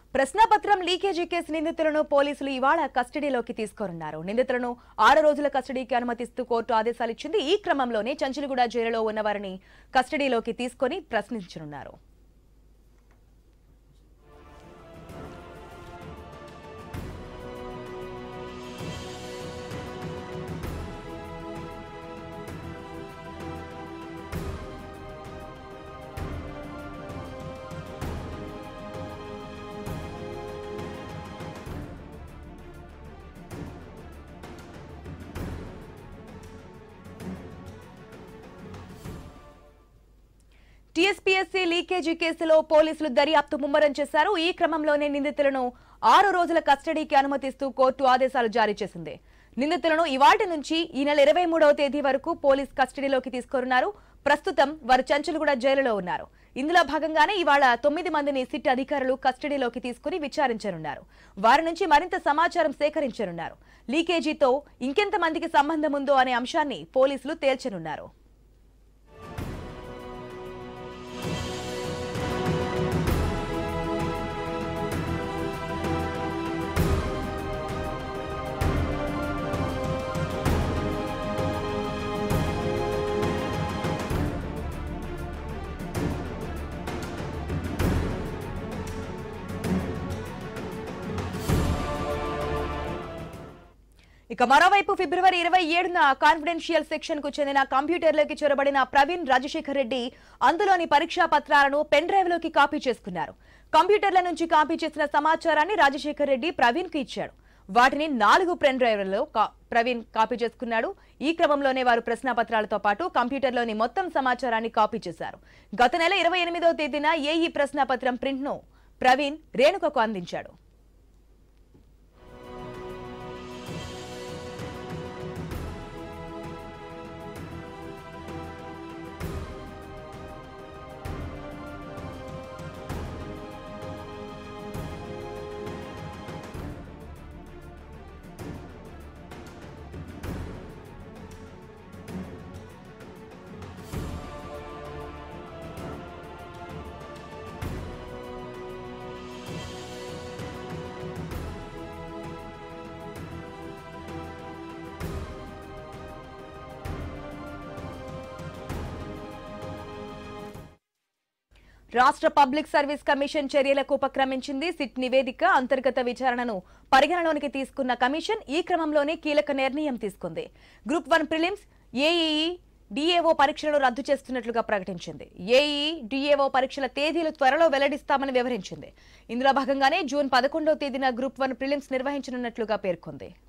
ప్రశ్నాపత్రం leakage case నిందితులను పోలీసులు ఇవాళ కస్టడీలోకి తీసుకోనున్నారు నిందితులను ఆరు రోజుల కస్టడీకి అనుమతిస్తూ కోర్టు ఆదేశాలు ఇచ్చింది ఈ క్రమంలోనే చంచలగూడ జైలులో ఉన్న వారిని కస్టడీలోకి తీసుకొని ప్రశ్నించనున్నారు టీఎస్పీఎస్సీ లీకేజీ కేసులో పోలీసులు దర్యాప్తు ముమ్మరం చేశారు ఈ క్రమంలోనే నిందితులను ఆరు రోజుల కస్టడీకి అనుమతిస్తూ కోర్టు ఆదేశాలు జారీ చేసింది నిందితులను ఇవాటి నుంచి ఈ నెల ఇరవై మూడవ తేదీ వరకు పోలీస్ కస్టడీలోకి తీసుకున్నారు ప్రస్తుతం వారు చంచలగూడ జైలులో ఉన్నారు ఇందులో భాగంగానే ఇవాళ తొమ్మిది మందిని సిట్ అధికారులు కస్టడీలోకి తీసుకుని విచారించనున్నారు వారి నుంచి మరింత సమాచారం సేకరించనున్నారు లీకేజీతో ఇంకెంత మందికి సంబంధం ఉందో అనే అంశాన్ని పోలీసులు తేల్చనున్నారు ఇక మరోవైపు ఫిబ్రవరి ఇరవై ఏడున కాన్ఫిడెన్షియల్ సెక్షన్ కు చెందిన కంప్యూటర్లోకి చొరబడిన ప్రవీణ్ రాజశేఖర్ రెడ్డి అందులోని పరీక్షా పత్రాలను పెన్ డ్రైవ్ లోకి కాపీ చేసుకున్నారు కంప్యూటర్ల నుంచి కాపీ చేసిన సమాచారాన్ని రాజశేఖర్ రెడ్డి ప్రవీణ్ కు ఇచ్చాడు వాటిని నాలుగు పెన్ డ్రైవ్లలో కా- ప్రవీణ్ కాపీ చేసుకున్నాడు ఈ క్రమంలోనే వారు ప్రశ్నాపత్రాలతో పాటు కంప్యూటర్లోని మొత్తం సమాచారాన్ని కాపీ చేశారు గత నెల ఇరవై ఎనిమిదవ తేదీన ఏఈ ప్రశ్నాపత్రం ప్రింట్ ను ప్రవీణ్ రేణుకకు అందించాడు రాష్ట్ర పబ్లిక్ సర్వీస్ కమిషన్ చర్యలకు ఉపక్రమించింది సిట్ నివేదిక అంతర్గత విచారణను పరిగణలోనికి తీసుకున్న కమిషన్ ఈ క్రమంలోనే కీలక నిర్ణయం తీసుకుంది group one prelims AEE DAO పరీక్షలను రద్దు చేస్తున్నట్లుగా ప్రకటించింది ఏఈఈ డిఏఓ పరీక్షల తేదీలు త్వరలో వెల్లడిస్తామని వివరించింది ఇందులో భాగంగానే జూన్ పదకొండవ తేదీన గ్రూప్ వన్ ప్రిలిమ్స్ నిర్వహించనున్నట్లుగా పేర్కొంది